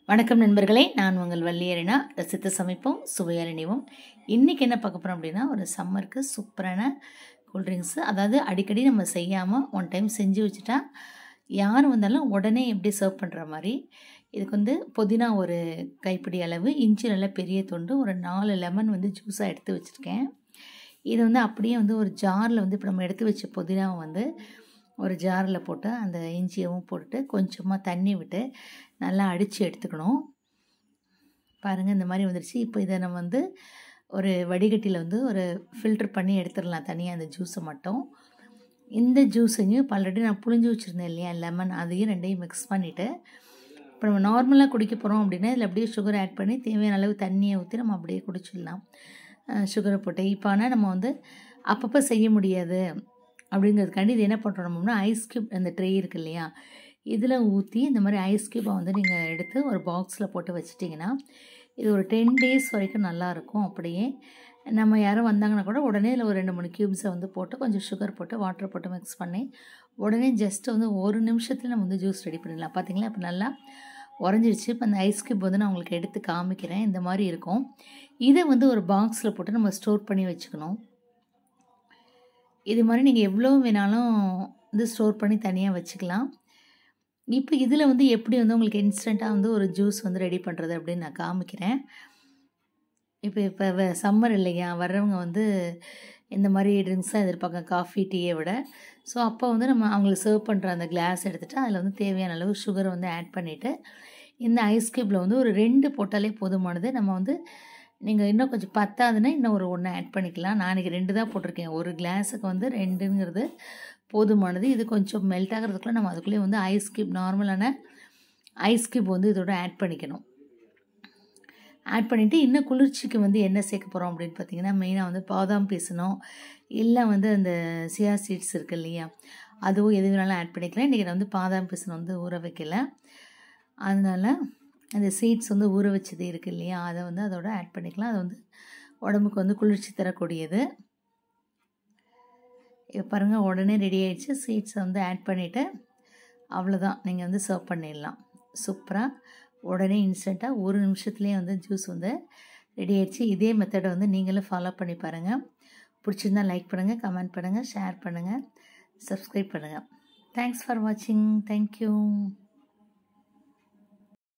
வணக்கம் நண்பர்களே நான் உங்கள் வள்ளியரினா ரசித்து சமைப்போம் சுவையால் இணைவோம் இன்றைக்கி என்ன பார்க்க போகிறோம் அப்படின்னா ஒரு சம்மருக்கு சூப்பரான கூல்ட்ரிங்க்ஸு அதாவது அடிக்கடி நம்ம செய்யாமல் ஒன் டைம் செஞ்சு வச்சுட்டா யார் வந்தாலும் உடனே எப்படி சர்வ் பண்ணுற மாதிரி இதுக்கு வந்து புதினா ஒரு கைப்பிடி அளவு இஞ்சி நல்லா பெரிய தொண்டு ஒரு நாலு லெமன் வந்து ஜூஸாக எடுத்து வச்சுருக்கேன் இது வந்து அப்படியே வந்து ஒரு ஜாரில் வந்து இப்போ நம்ம எடுத்து வச்ச புதினாவை வந்து ஒரு ஜாரில் போட்டு அந்த இஞ்சியவும் போட்டுட்டு கொஞ்சமாக தண்ணி விட்டு நல்லா அடித்து எடுத்துக்கணும் பாருங்கள் இந்த மாதிரி வந்துடுச்சு இப்போ இதை நம்ம வந்து ஒரு வடிகட்டியில் வந்து ஒரு ஃபில்டர் பண்ணி எடுத்துடலாம் தனியாக அந்த ஜூஸை மட்டும் இந்த ஜூஸையும் இப்போ ஆல்ரெடி நான் புழிஞ்சு வச்சுருந்தேன் இல்லையா லெமன் அதையும் ரெண்டையும் மிக்ஸ் பண்ணிவிட்டு இப்போ நம்ம நார்மலாக குடிக்க போகிறோம் அப்படின்னா இதில் அப்படியே சுகர் ஆட் பண்ணி தேவையான அளவு தண்ணியை ஊற்றி நம்ம அப்படியே குடிச்சிடலாம் சுகரை போட்டு இப்போ ஆனால் நம்ம வந்து அப்பப்போ செய்ய முடியாது அப்படிங்கிறதுக்காண்டி இது என்ன பண்ணுறோம் நம்மனா ஐஸ் க்யூப் அந்த ட்ரே இருக்கு இல்லையா இதில் ஊற்றி இந்த மாதிரி ஐஸ் க்யூப்பை வந்து நீங்கள் எடுத்து ஒரு பாக்ஸில் போட்டு வச்சிட்டிங்கன்னா இது ஒரு டென் டேஸ் வரைக்கும் நல்லாயிருக்கும் அப்படியே நம்ம யாரும் வந்தாங்கன்னா கூட உடனே இதில் ஒரு ரெண்டு மூணு க்யூப்ஸை வந்து போட்டு கொஞ்சம் சுகர் போட்டு வாட்டர் போட்டு மிக்ஸ் பண்ணி உடனே ஜஸ்ட் வந்து ஒரு நிமிஷத்தில் நம்ம வந்து ஜூஸ் ரெடி பண்ணிடலாம் பார்த்தீங்களா இப்போ நல்லா உறைஞ்சிருச்சு இப்போ அந்த ஐஸ் க்யூப் வந்து நான் உங்களுக்கு எடுத்து காமிக்கிறேன் இந்த மாதிரி இருக்கும் இதை வந்து ஒரு பாக்ஸில் போட்டு நம்ம ஸ்டோர் பண்ணி வச்சுக்கணும் இது மாதிரி நீங்கள் எவ்வளோ வேணாலும் வந்து ஸ்டோர் பண்ணி தனியாக வச்சுக்கலாம் இப்போ இதில் வந்து எப்படி வந்து உங்களுக்கு இன்ஸ்டண்ட்டாக வந்து ஒரு ஜூஸ் வந்து ரெடி பண்ணுறது அப்படின்னு நான் காமிக்கிறேன் இப்போ இப்போ சம்மர் இல்லையா வர்றவங்க வந்து இந்த மாதிரி ட்ரிங்க்ஸ் தான் எதிர்பார்க்க காஃபி டீயை விட ஸோ அப்போ வந்து நம்ம அவங்களுக்கு சர்வ் பண்ணுற அந்த கிளாஸ் எடுத்துகிட்டு அதில் வந்து தேவையான அளவு சுகரை வந்து ஆட் பண்ணிவிட்டு இந்த ஐஸ் க்யூப்பில் வந்து ஒரு ரெண்டு போட்டாலே போதுமானது நம்ம வந்து நீங்கள் இன்னும் கொஞ்சம் பத்தாதுன்னா இன்னும் ஒரு ஒன்று ஆட் பண்ணிக்கலாம் நான் இன்றைக்கி ரெண்டு தான் போட்டிருக்கேன் ஒரு கிளாஸுக்கு வந்து ரெண்டுங்கிறது போதுமானது இது கொஞ்சம் மெல்ட் ஆகிறதுக்குள்ளே நம்ம அதுக்குள்ளேயே வந்து ஐஸ் க்யூப் நார்மலான ஐஸ் க்யூப் வந்து இதோட ஆட் பண்ணிக்கணும் ஆட் பண்ணிவிட்டு இன்னும் குளிர்ச்சிக்கு வந்து என்ன சேர்க்க போகிறோம் அப்படின்னு பார்த்தீங்கன்னா மெயினாக வந்து பாதாம் பீசணும் இல்லை வந்து அந்த சியா சீட்ஸ் இருக்குது இல்லையா அதுவும் எது வேணாலும் ஆட் பண்ணிக்கலாம் இன்றைக்கி நான் வந்து பாதாம் பீசன் வந்து ஊற வைக்கல அதனால் அந்த சீட்ஸ் வந்து ஊற வச்சது இருக்குது இல்லையா அதை வந்து அதோட ஆட் பண்ணிக்கலாம் அது வந்து உடம்புக்கு வந்து குளிர்ச்சி தரக்கூடியது இப்போ பாருங்கள் உடனே ரெடி ஆகிடுச்சு சீட்ஸை வந்து ஆட் பண்ணிவிட்டு அவ்வளோதான் நீங்கள் வந்து சர்வ் பண்ணிடலாம் சூப்பராக உடனே இன்ஸ்டண்ட்டாக ஒரு நிமிஷத்துலேயே வந்து ஜூஸ் வந்து ரெடி ஆகிடுச்சு இதே மெத்தடை வந்து நீங்களும் ஃபாலோ பண்ணி பாருங்கள் பிடிச்சிருந்தா லைக் பண்ணுங்கள் கமெண்ட் பண்ணுங்கள் ஷேர் பண்ணுங்கள் சப்ஸ்கிரைப் பண்ணுங்கள் தேங்க்ஸ் ஃபார் வாட்சிங் தேங்க்யூ